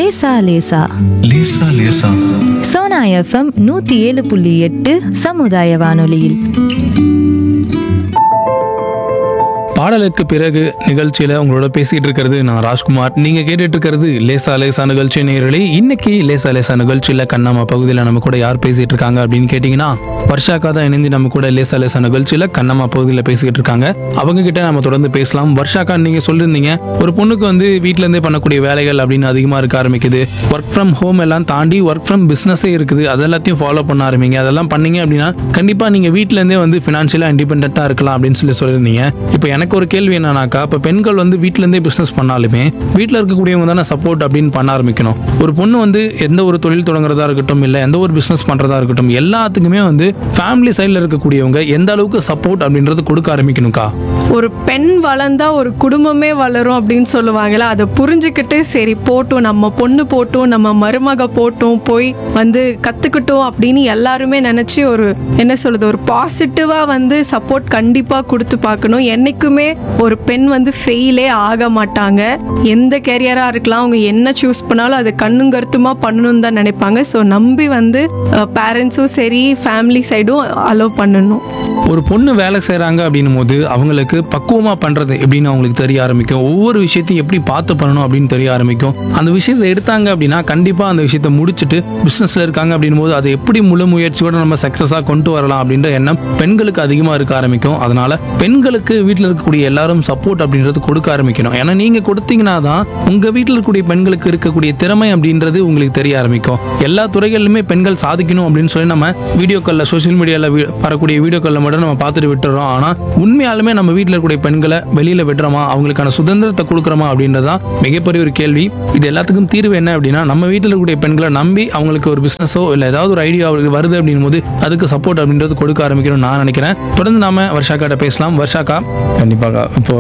லேசா லேசா லேசா லேசா சோனா எஃப்எம் நூத்தி ஏழு புள்ளி எட்டு சமுதாய வானொலியில் பாடலுக்கு பிறகு நிகழ்ச்சியில உங்களோட பேசிட்டு இருக்கிறது நான் ராஜ்குமார் நீங்க கேட்டுட்டு இருக்கிறது லேசா லேசா நிகழ்ச்சி நேயர்களே இன்னைக்கு லேசா லேசா நிகழ்ச்சியில கண்ணம்மா பகுதியில் நம்ம கூட யார் பேசிட்டு இருக்காங்க அப்படின்னு கேட்டீங்கன்னா வர்ஷாக்கா தான் இணைஞ்சு நம்ம கூட லேசா லேசா நிகழ்ச்சியில கண்ணம்மா பகுதியில் பேசிக்கிட்டு இருக்காங்க அவங்க கிட்ட நம்ம தொடர்ந்து பேசலாம் வர்ஷாக்கா நீங்க சொல்லியிருந்தீங்க ஒரு பொண்ணுக்கு வந்து வீட்ல இருந்தே பண்ணக்கூடிய வேலைகள் அப்படின்னு அதிகமா இருக்க ஆரம்பிக்குது ஒர்க் ஃப்ரம் ஹோம் எல்லாம் தாண்டி ஒர்க் ஃப்ரம் பிசினஸே இருக்குது அதெல்லாத்தையும் ஃபாலோ பண்ண ஆரம்பிங்க அதெல்லாம் பண்ணீங்க அப்படின்னா கண்டிப்பா நீங்க வீட்ல இருந்தே வந்து ஃபினான்ஷியலா இண்டிபெண்டா இருக்கலாம் அப்படின்னு சொல்லி சொல்லியிருந்தீங்க இப்போ எனக்கு ஒரு கேள்வி என்னன்னாக்கா இப்போ பெண்கள் வந்து வீட்ல இருந்தே பிசினஸ் பண்ணாலுமே வீட்டில் இருக்கக்கூடியவங்க தானே சப்போர்ட் அப்படின்னு பண்ண ஆரம்பிக்கணும் ஒரு பொண்ணு வந்து எந்த ஒரு தொழில் தொடங்குறதா இருக்கட்டும் இல்லை எந்த ஒரு பிசினஸ் பண்றதா இருக்கட்டும் எல்லாத்துக்குமே வந்து ஃபேமிலி சைடில் இருக்கக்கூடியவங்க எந்த அளவுக்கு சப்போர்ட் அப்படின்றது கொடுக்க ஆரம்பிக்கணும்க்கா ஒரு பெண் வளர்ந்தா ஒரு குடும்பமே வளரும் அப்படின்னு சொல்லுவாங்கல்ல அதை புரிஞ்சுக்கிட்டு சரி போட்டும் நம்ம பொண்ணு போட்டும் நம்ம மருமக போட்டும் போய் வந்து கத்துக்கிட்டோம் அப்படின்னு எல்லாருமே நினைச்சு ஒரு என்ன சொல்றது ஒரு பாசிட்டிவா வந்து சப்போர்ட் கண்டிப்பா கொடுத்து பார்க்கணும் என்னைக்குமே ஒரு பெண் வந்து ஃபெயிலே ஆக மாட்டாங்க எந்த கேரியரா இருக்கலாம் அவங்க என்ன சூஸ் பண்ணாலும் அதை கண்ணும் கருத்துமா பண்ணணும்னு தான் நினைப்பாங்க ஸோ நம்பி வந்து பேரண்ட்ஸும் சரி ஃபேமிலி சைடும் அலோவ் பண்ணணும் ஒரு பொண்ணு வேலை செய்கிறாங்க அப்படின்னும் போது அவங்களுக்கு பக்குவமாக பண்ணுறது எப்படின்னு அவங்களுக்கு தெரிய ஆரம்பிக்கும் ஒவ்வொரு விஷயத்தையும் எப்படி பார்த்து பண்ணணும் அப்படின்னு தெரிய ஆரம்பிக்கும் அந்த விஷயத்தை எடுத்தாங்க அப்படின்னா கண்டிப்பாக அந்த விஷயத்தை முடிச்சுட்டு பிஸ்னஸில் இருக்காங்க அப்படின்னும் போது அதை எப்படி முழு முயற்சியோட நம்ம சக்ஸஸாக கொண்டு வரலாம் அப்படின்ற எண்ணம் பெண்களுக்கு அதிகமாக இருக்க ஆரம்பிக்கும் அதனால பெண்களுக்கு வீட்டில் இருக்கக்கூடிய எல்லாரும் சப்போர்ட் அப்படின்றது கொடுக்க ஆரம்பிக்கணும் ஏன்னா நீங்கள் கொடுத்தீங்கன்னா தான் உங்கள் வீட்டில் இருக்கக்கூடிய பெண்களுக்கு இருக்கக்கூடிய திறமை அப்படின்றது உங்களுக்கு தெரிய ஆரம்பிக்கும் எல்லா துறைகளிலுமே பெண்கள் சாதிக்கணும் அப்படின்னு சொல்லி நம்ம வீடியோக்களில் சோஷியல் மீடியாவில் வரக்கூடிய வீடியோக்களில் மட்டும் நம்ம பார்த்துட்டு விட்டுறோம் ஆனால் உண்மையாலுமே நம்ம வீட்டில் இருக்கக்கூடிய பெண்களை வெளியில் விடுறோமா அவங்களுக்கான சுதந்திரத்தை கொடுக்குறோமா அப்படின்றதான் மிகப்பெரிய ஒரு கேள்வி இது எல்லாத்துக்கும் தீர்வு என்ன அப்படின்னா நம்ம வீட்டில் இருக்கக்கூடிய பெண்களை நம்பி அவங்களுக்கு ஒரு பிஸ்னஸோ இல்லை ஏதாவது ஒரு ஐடியா அவங்களுக்கு வருது அப்படின்னும் போது அதுக்கு சப்போர்ட் அப்படின்றது கொடுக்க ஆரம்பிக்கணும்னு நான் நினைக்கிறேன் தொடர்ந்து நாம வர்ஷாக்காட்ட பேசலாம் வர்ஷாக்கா கண்டிப்பாக இப்போ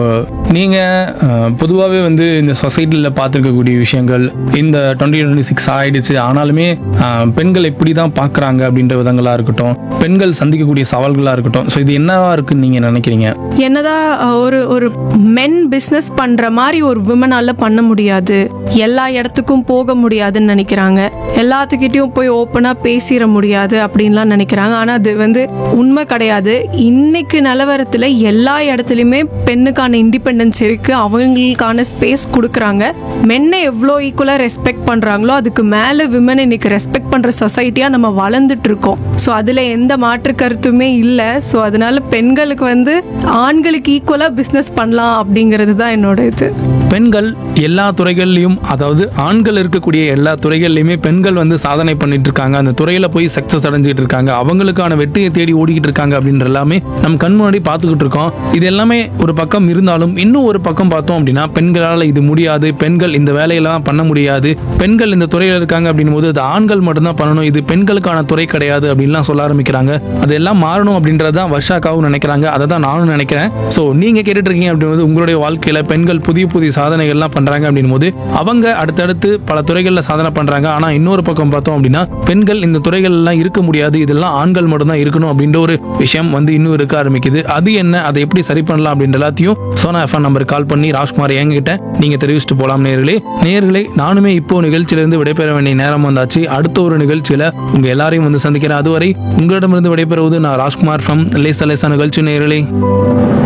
நீங்கள் பொதுவாகவே வந்து இந்த சொசைட்டியில் பார்த்துருக்கக்கூடிய விஷயங்கள் இந்த டுவெண்ட்டி டுவெண்ட்டி சிக்ஸ் ஆயிடுச்சு ஆனாலுமே அஹ், பெண்கள் எப்படி தான் பார்க்குறாங்க அப்படின்ற விதங்களாக இருக்கட்டும் பெண்கள் சந்திக்கக்கூடிய சவால்களாக இருக்கட்டும் ஸோ இது என்னவா இருக்குன்னு நீங்கள் நினைக்கிறீங்க என்னதான் அஹ், ஒரு ஒரு மென் பிஸ்னஸ் பண்ற மாதிரி ஒரு விமனால பண்ண முடியாது எல்லா இடத்துக்கும் போக முடியாதுன்னு நினைக்கிறாங்க எல்லாத்துக்கிட்டையும் போய் ஓப்பனா பேசிட முடியாது அப்படின்லாம் நினைக்கிறாங்க ஆனா அது வந்து உண்மை கிடையாது இன்னைக்கு நிலவரத்துல எல்லா இடத்துலையுமே பெண்ணுக்கான இண்டிபெண்டன்ஸ் இருக்கு அவங்களுக்கான ஸ்பேஸ் கொடுக்குறாங்க மென்னை எவ்வளோ ஈக்குவலா ரெஸ்பெக்ட் பண்றாங்களோ அதுக்கு மேல விமன் இன்னைக்கு ரெஸ்பெக்ட் பண்ற சொசைட்டியா நம்ம வளர்ந்துட்டு இருக்கோம் ஸோ அதுல எந்த மாற்று கருத்துமே இல்லை ஸோ அதனால பெண்களுக்கு வந்து ஆண்களுக்கு ஈக்குவலா பிஸ்னஸ் பண்ணலாம் அப்படிங்கிறது தான் என்னோட இது பெண்கள் எல்லா துறைகள்லையும் அதாவது ஆண்கள் இருக்கக்கூடிய எல்லா துறைகள்லையுமே பெண்கள் வந்து சாதனை பண்ணிட்டு இருக்காங்க அந்த துறையில போய் சக்சஸ் அடைஞ்சிட்டு இருக்காங்க அவங்களுக்கான வெற்றியை தேடி ஓடிக்கிட்டு இருக்காங்க அப்படின்ற எல்லாமே நம்ம கண் முன்னாடி பார்த்துக்கிட்டு இருக்கோம் இது எல்லாமே ஒரு பக்கம் இருந்தாலும் இன்னும் ஒரு பக்கம் பார்த்தோம் அப்படின்னா பெண்களால் இது முடியாது பெண்கள் இந்த வேலையெல்லாம் பண்ண முடியாது பெண்கள் இந்த துறையில் இருக்காங்க அப்படின்னும் போது அது ஆண்கள் மட்டும்தான் பண்ணணும் இது பெண்களுக்கான துறை கிடையாது அப்படின்லாம் சொல்ல ஆரம்பிக்கிறாங்க அதெல்லாம் மாறணும் அப்படின்றதான் வர்ஷாக்காவும் நினைக்கிறாங்க அதை தான் நானும் நினைக்கிறேன் ஸோ நீங்க கேட்டுட்டு இருக்கீங்க அப்படின்னும் உங்களுடைய வாழ்க்கையில பெண்கள் புதிய புதிய சாதனைகள்லாம் பண்றாங்க அப்படின்னும் போது அவங்க அடுத்தடுத்து பல துறைகளில் சாதனை பண்றாங்க ஆனா இன்னொரு பக்கம் பார்த்தோம் அப்படின்னா பெண்கள் இந்த துறைகள் எல்லாம் இருக்க முடியாது இதெல்லாம் ஆண்கள் மட்டும்தான் இருக்கணும் அப்படின்ற ஒரு விஷயம் வந்து இன்னும் இருக்க ஆரம்பிக்குது அது என்ன அதை எப்படி சரி பண்ணலாம் அப்படின்ற எல்லாத்தையும் சோனா எஃப்எம் நம்பருக்கு கால் பண்ணி ராஜ்குமார் என்கிட்ட நீங்க தெரிவிச்சுட்டு போலாம் நேர்களே நேர்களே நானுமே இப்போ நிகழ்ச்சியிலிருந்து விடைபெற வேண்டிய நேரம் வந்தாச்சு அடுத்த ஒரு நிகழ்ச்சியில உங்க எல்லாரையும் வந்து சந்திக்கிறேன் அதுவரை உங்களிடமிருந்து விடைபெறுவது நான் ராஜ்குமார் ஃப்ரம் லேசா லேசா நிகழ்ச்சி நேர்களே